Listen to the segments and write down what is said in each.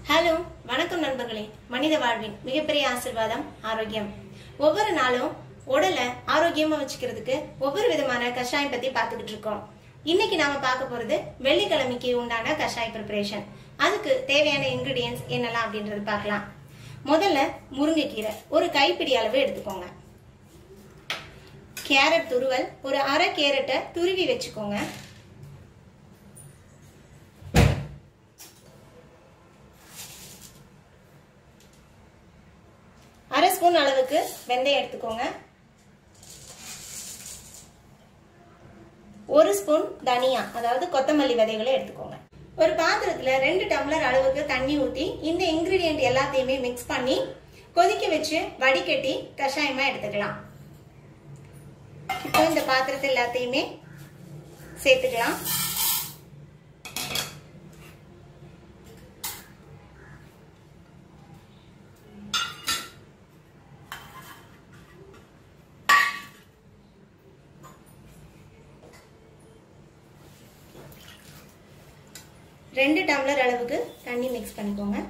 hello வணக்கம் நண்பர்களே மனித வாழ்வின் மிகப்பெரிய ஆசிர்வாதம் ஆரோக்கியம் ஒவ்வொரு நாளும் உடலை ஆரோக்கியமா வச்சுக்கிறதுக்கு ஒவ்வொரு விதமான கஷாயம் பத்தி பார்த்துக்கிட்டு இருக்கோம் இன்னைக்கு நாம பார்க்க போறது வெள்ளிக்கிழமைக்கு உண்டான கஷாய ப்ரிப்பரேஷன் அதுக்கு தேவையான இன்கிரீடியன்ஸ் என்னெல்லாம் அப்படின்றது பார்க்கலாம் முதல்ல முருங்கைக்கீரை ஒரு கைப்பிடி அளவு எடுத்துக்கோங்க கேரட் துருவல் ஒரு அரை கேரட்டை துருவி வச்சுக்கோங்க அரை ஸ்பூன் அளவுக்கு வெந்தயம் எடுத்துக்கோங்க ஒரு ஸ்பூன் தனியா அதாவது கொத்தமல்லி விதைகளை எடுத்துக்கோங்க ஒரு பாத்திரத்துல ரெண்டு டம்ளர் அளவுக்கு தண்ணி ஊத்தி இந்த இன்கிரீடியன்ட் எல்லாத்தையுமே மிக்ஸ் பண்ணி கொதிக்க வச்சு வடிகட்டி கஷாயமா எடுத்துக்கலாம் இப்போ இந்த பாத்திரத்தை எல்லாத்தையுமே சேர்த்துக்கலாம் ரெண்டு டம்ளர் அளவுக்கு தண்ணி மிக்ஸ் பண்ணிக்கோங்க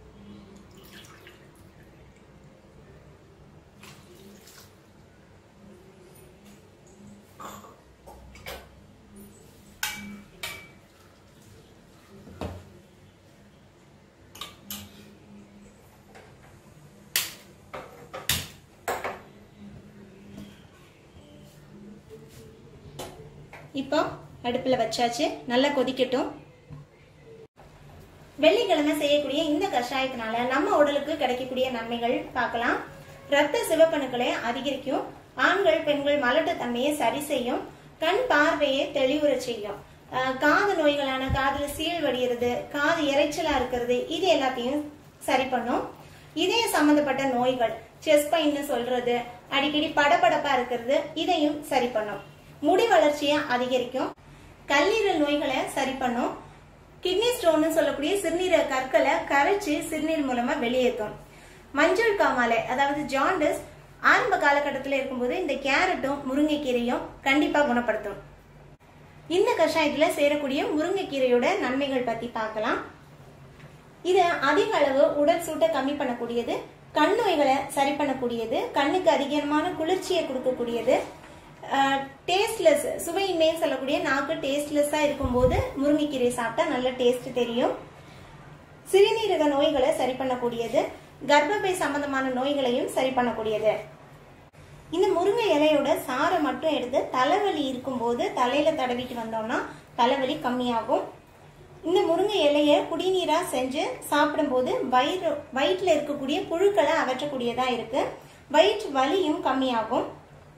இப்போ அடுப்பில் வச்சாச்சு நல்லா கொதிக்கட்டும் வெள்ளிக்கிழமை செய்யக்கூடிய இந்த கஷாயத்தினால நம்ம உடலுக்கு கிடைக்கக்கூடிய நன்மைகள் பார்க்கலாம் ரத்த சிவப்பணுக்களை அதிகரிக்கும் ஆண்கள் பெண்கள் மலட்டு தன்மையை சரி செய்யும் கண் பார்வையை தெளிவுற செய்யும் காது நோய்களான காதுல சீல் வடிகிறது காது இறைச்சலா இருக்கிறது இது எல்லாத்தையும் சரி பண்ணும் இதய சம்பந்தப்பட்ட நோய்கள் செஸ்ட் பெயின்னு சொல்றது அடிக்கடி படபடப்பா இருக்கிறது இதையும் சரி பண்ணும் முடி வளர்ச்சியை அதிகரிக்கும் கல்லீரல் நோய்களை சரி பண்ணும் கிட்னி ஸ்டோன் சொல்லக்கூடிய சிறுநீர கற்களை கரைச்சு சிறுநீர் மூலமா வெளியேற்றும் மஞ்சள் காமாலை அதாவது ஜாண்டஸ் ஆரம்ப காலகட்டத்தில் இருக்கும்போது இந்த கேரட்டும் முருங்கைக்கீரையும் கண்டிப்பா குணப்படுத்தும் இந்த கஷாயத்துல சேரக்கூடிய முருங்கைக்கீரையோட நன்மைகள் பத்தி பார்க்கலாம் இது அதிக அளவு உடல் சூட்டை கம்மி பண்ணக்கூடியது கண் நோய்களை சரி பண்ணக்கூடியது கண்ணுக்கு அதிகமான குளிர்ச்சியை கொடுக்கக்கூடியது டேஸ்ட்லெஸ் சுவையின்மைன்னு சொல்லக்கூடிய நாக்கு டேஸ்ட்லெஸ்ஸா இருக்கும்போது முருங்கைக்கீரை சாப்பிட்டா நல்ல டேஸ்ட் தெரியும் சிறுநீரக நோய்களை சரி பண்ணக்கூடியது கர்ப்பப்பை சம்பந்தமான நோய்களையும் சரி பண்ணக்கூடியது இந்த முருங்கை இலையோட சாரை மட்டும் எடுத்து தலைவலி இருக்கும்போது தலையில தடவிட்டு வந்தோம்னா தலைவலி கம்மியாகும் இந்த முருங்கை இலையை குடிநீரா செஞ்சு சாப்பிடும்போது வயிறு வயிற்றுல இருக்கக்கூடிய புழுக்களை அகற்றக்கூடியதா இருக்கு வயிற்று வலியும் கம்மியாகும்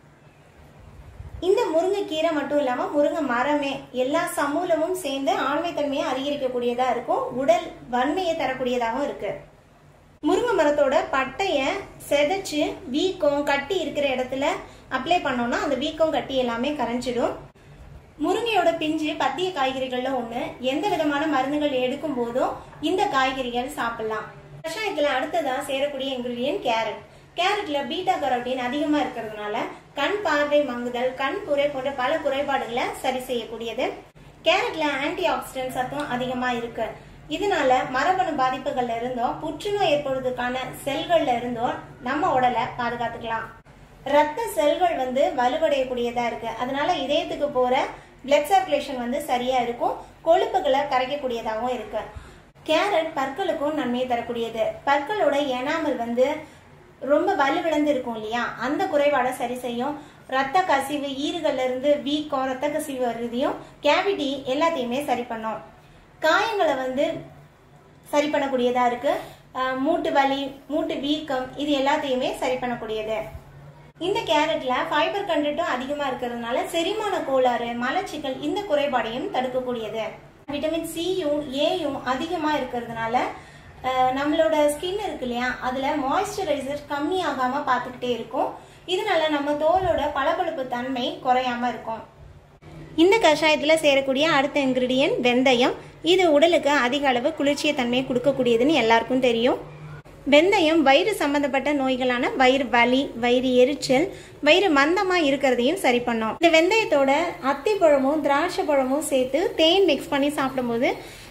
இந்த முருங்கைக்கீரை மட்டும் இல்லாம முருங்கை மரமே எல்லா சமூலமும் சேர்ந்து ஆண்மைத்தன்மையை அதிகரிக்கக்கூடியதா இருக்கும் உடல் வன்மையை தரக்கூடியதாகவும் இருக்கு முருங்கை மரத்தோட பட்டைய செதைச்சு வீக்கம் கட்டி இருக்கிற இடத்துல அப்ளை பண்ணோம்னா அந்த வீக்கம் கட்டி எல்லாமே கரைஞ்சிடும் முருங்கையோட பிஞ்சு பத்திய காய்கறிகள்ல ஒண்ணு எந்த விதமான மருந்துகள் எடுக்கும் போதும் இந்த காய்கறிகள் சாப்பிடலாம் கஷாயத்துல அடுத்ததா சேரக்கூடிய இன்கிரீடியன்ட் கேரட் கேரட்ல பீட்டா கரோட்டின் அதிகமா இருக்கிறதுனால கண் பார்வை மங்குதல் கண் புரை போன்ற பல குறைபாடுகளை சரி செய்யக்கூடியது கேரட்ல ஆன்டி ஆக்சிடென்ட் சத்தம் அதிகமா இருக்கு இதனால மரபணு பாதிப்புகள்ல இருந்தோம் புற்றுநோய் ஏற்படுவதற்கான செல்கள்ல இருந்தோம் நம்ம உடலை பாதுகாத்துக்கலாம் ரத்த செல்கள் வந்து வலுவடையக்கூடியதா இருக்கு அதனால இதயத்துக்கு போற பிளட் சர்க்குலேஷன் வந்து சரியா இருக்கும் கொழுப்புகளை கரைக்கக்கூடியதாகவும் இருக்கு கேரட் பற்களுக்கும் நன்மையை தரக்கூடியது பற்களோட எனாமல் வந்து ரொம்ப வலுவிழந்து இருக்கும் இல்லையா அந்த குறைபாடை சரி செய்யும் ரத்த கசிவு ஈறுகள்ல இருந்து வீக்கம் ரத்த கசிவு வருதையும் கேவிட்டி எல்லாத்தையுமே சரி பண்ணும் காயங்களை வந்து சரி பண்ணக்கூடியதா இருக்கு மூட்டு வலி மூட்டு வீக்கம் இது எல்லாத்தையுமே சரி பண்ணக்கூடியது இந்த கேரட்ல ஃபைபர் கண்டென்ட்டும் அதிகமா இருக்கிறதுனால செரிமான கோளாறு மலச்சிக்கல் இந்த குறைபாடையும் தடுக்கக்கூடியது விட்டமின் சியும் ஏயும் அதிகமா இருக்கிறதுனால நம்மளோட ஸ்கின் இருக்கு இல்லையா அதுல மாய்ஸ்சரைசர் கம்மி ஆகாம பார்த்துக்கிட்டே இருக்கும் இதனால நம்ம தோலோட பளபளப்பு தன்மை குறையாம இருக்கும் இந்த கஷாயத்துல சேரக்கூடிய அடுத்த இன்கிரீடியன்ட் வெந்தயம் இது உடலுக்கு அதிக அளவு குளிர்ச்சிய தன்மையை கொடுக்கக்கூடியதுன்னு எல்லாருக்கும் தெரியும் வெந்தயம் வயிறு சம்பந்தப்பட்ட நோய்களான வயிறு வலி வயிறு எரிச்சல் வயிறு மந்தமா இருக்கிறதையும் சரி பண்ணும் இந்த வெந்தயத்தோட அத்திப்பழமும் திராட்சை பழமும் சேர்த்து தேன் மிக்ஸ் பண்ணி சாப்பிடும்போது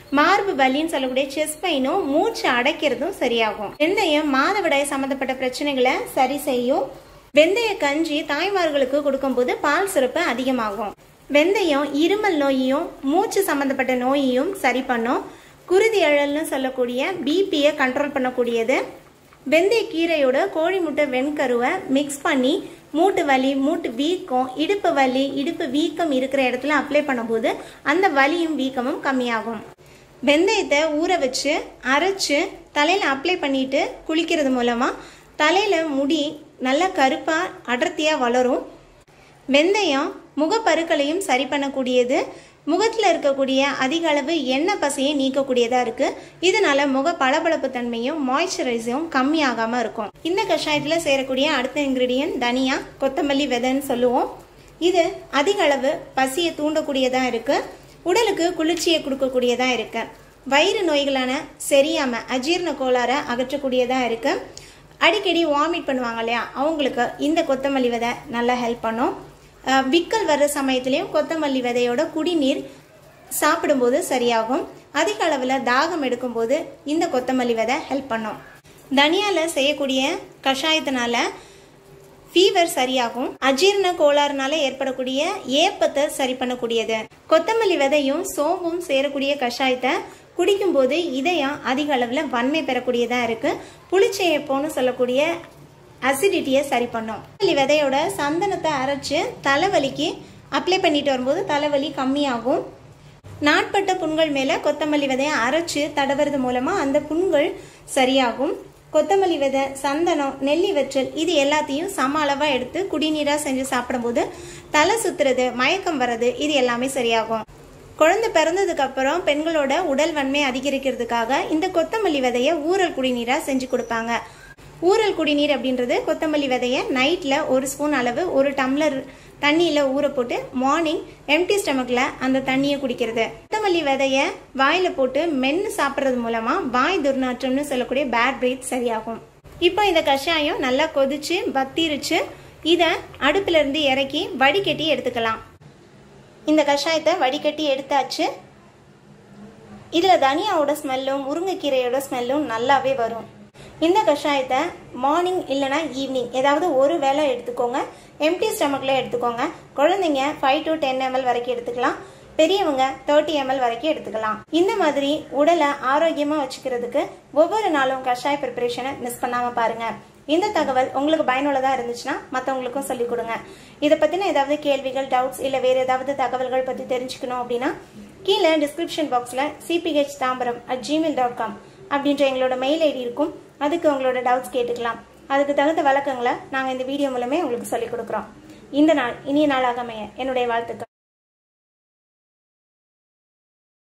மார்பு வலின்னு சொல்லக்கூடிய செஸ்ட் பெயினும் மூச்சு அடைக்கிறதும் சரியாகும் வெந்தயம் மாதவிடாய் சம்பந்தப்பட்ட பிரச்சனைகளை சரி செய்யும் வெந்தய கஞ்சி தாய்மார்களுக்கு கொடுக்கும்போது பால் சுரப்பு அதிகமாகும் வெந்தயம் இருமல் நோயையும் மூச்சு சம்பந்தப்பட்ட நோயையும் சரி பண்ணும் குருதி அழல்னு சொல்லக்கூடிய பிபியை கண்ட்ரோல் பண்ணக்கூடியது வெந்தய கீரையோட கோழி முட்டை வெண்கருவை மிக்ஸ் பண்ணி மூட்டு வலி மூட்டு வீக்கம் இடுப்பு வலி இடுப்பு வீக்கம் இருக்கிற இடத்துல அப்ளை பண்ணும்போது அந்த வலியும் வீக்கமும் கம்மியாகும் வெந்தயத்தை ஊற வச்சு அரைச்சு தலையில் அப்ளை பண்ணிட்டு குளிக்கிறது மூலமாக தலையில் முடி நல்லா கருப்பாக அடர்த்தியாக வளரும் வெந்தயம் முகப்பருக்களையும் சரி பண்ணக்கூடியது முகத்தில் இருக்கக்கூடிய அதிக அளவு எண்ணெய் பசையை நீக்கக்கூடியதாக இருக்குது இதனால முக பளபளப்பு தன்மையும் மாய்ஸ்சரைஸும் கம்மியாகாமல் இருக்கும் இந்த கஷாயத்தில் சேரக்கூடிய அடுத்த இன்க்ரீடியன்ட் தனியா கொத்தமல்லி விதைன்னு சொல்லுவோம் இது அதிக அளவு பசியை தூண்டக்கூடியதாக இருக்குது உடலுக்கு குளிர்ச்சியை கொடுக்கக்கூடியதாக இருக்கு வயிறு நோய்களான செரியாம அஜீரண கோளாறை அகற்றக்கூடியதாக இருக்கு அடிக்கடி வாமிட் பண்ணுவாங்க இல்லையா அவங்களுக்கு இந்த கொத்தமல்லி விதை நல்லா ஹெல்ப் பண்ணும் அஹ் விக்கல் வர்ற சமயத்துலேயும் கொத்தமல்லி விதையோட குடிநீர் சாப்பிடும்போது சரியாகும் அதிக அளவில் தாகம் எடுக்கும்போது இந்த கொத்தமல்லி விதை ஹெல்ப் பண்ணும் தனியால செய்யக்கூடிய கஷாயத்தினால ஃபீவர் சரியாகும் அஜீரண கோளாறுனால ஏற்படக்கூடிய ஏப்பத்தை சரி பண்ணக்கூடியது கொத்தமல்லி விதையும் சோம்பும் சேரக்கூடிய கஷாயத்தை குடிக்கும்போது இதயம் அதிக அளவில் வன்மை பெறக்கூடியதா இருக்கு புளிச்சேப்போன்னு சொல்லக்கூடிய அசிடிட்டியை சரி பண்ணும் கொத்தமல்லி விதையோட சந்தனத்தை அரைச்சு தலைவலிக்கு அப்ளை பண்ணிட்டு வரும்போது தலைவலி கம்மியாகும் நாட்பட்ட புண்கள் மேல கொத்தமல்லி விதையை அரைச்சு தடவுறது மூலமா அந்த புண்கள் சரியாகும் கொத்தமல்லி விதை சந்தனம் நெல்லி வெற்றல் இது எல்லாத்தையும் சம அளவா எடுத்து குடிநீரா செஞ்சு சாப்பிடும்போது தலை சுத்துறது மயக்கம் வர்றது இது எல்லாமே சரியாகும் குழந்தை பிறந்ததுக்கு அப்புறம் பெண்களோட உடல் வன்மை அதிகரிக்கிறதுக்காக இந்த கொத்தமல்லி விதையை ஊறல் குடிநீரா செஞ்சு கொடுப்பாங்க ஊறல் குடிநீர் அப்படின்றது கொத்தமல்லி விதையை நைட்டில் ஒரு ஸ்பூன் அளவு ஒரு டம்ளர் தண்ணியில் ஊற போட்டு மார்னிங் எம்டி ஸ்டமக்கில் அந்த தண்ணியை குடிக்கிறது கொத்தமல்லி விதையை வாயில் போட்டு மென்று சாப்பிட்றது மூலமாக வாய் துர்நாற்றம்னு சொல்லக்கூடிய பேட் பிரீத் சரியாகும் இப்போ இந்த கஷாயம் நல்லா கொதிச்சு பத்திருச்சு இதை அடுப்புல இருந்து இறக்கி வடிகட்டி எடுத்துக்கலாம் இந்த கஷாயத்தை வடிகட்டி எடுத்தாச்சு இதில் தனியாவோட ஸ்மெல்லும் முருங்கைக்கீரையோட ஸ்மெல்லும் நல்லாவே வரும் இந்த கஷாயத்தை மார்னிங் இல்லைனா ஈவினிங் ஏதாவது ஒரு வேளை எடுத்துக்கோங்க எம்டி ஸ்டமக்கில் எடுத்துக்கோங்க குழந்தைங்க ஃபைவ் டு டென் எம்எல் வரைக்கும் எடுத்துக்கலாம் பெரியவங்க தேர்ட்டி எம்எல் வரைக்கும் எடுத்துக்கலாம் இந்த மாதிரி உடலை ஆரோக்கியமாக வச்சுக்கிறதுக்கு ஒவ்வொரு நாளும் கஷாய ப்ரிப்பரேஷனை மிஸ் பண்ணாமல் பாருங்க இந்த தகவல் உங்களுக்கு பயனுள்ளதாக இருந்துச்சுன்னா மற்றவங்களுக்கும் சொல்லிக் கொடுங்க இதை பற்றின ஏதாவது கேள்விகள் டவுட்ஸ் இல்லை வேறு ஏதாவது தகவல்கள் பற்றி தெரிஞ்சுக்கணும் அப்படின்னா கீழே டிஸ்கிரிப்ஷன் பாக்ஸில் CBH Tambaram at gmail dot com அப்படின்ற எங்களோட மெயில் ஐடி இருக்கும் அதுக்கு உங்களோட டவுட்ஸ் கேட்டுக்கலாம் அதுக்கு தகுந்த விளக்கங்களை நாங்கள் இந்த வீடியோ மூலமே உங்களுக்கு சொல்லிக் கொடுக்குறோம் இந்த நாள் இனிய நாளாக அமைய என்னுடைய வாழ்த்துக்கள்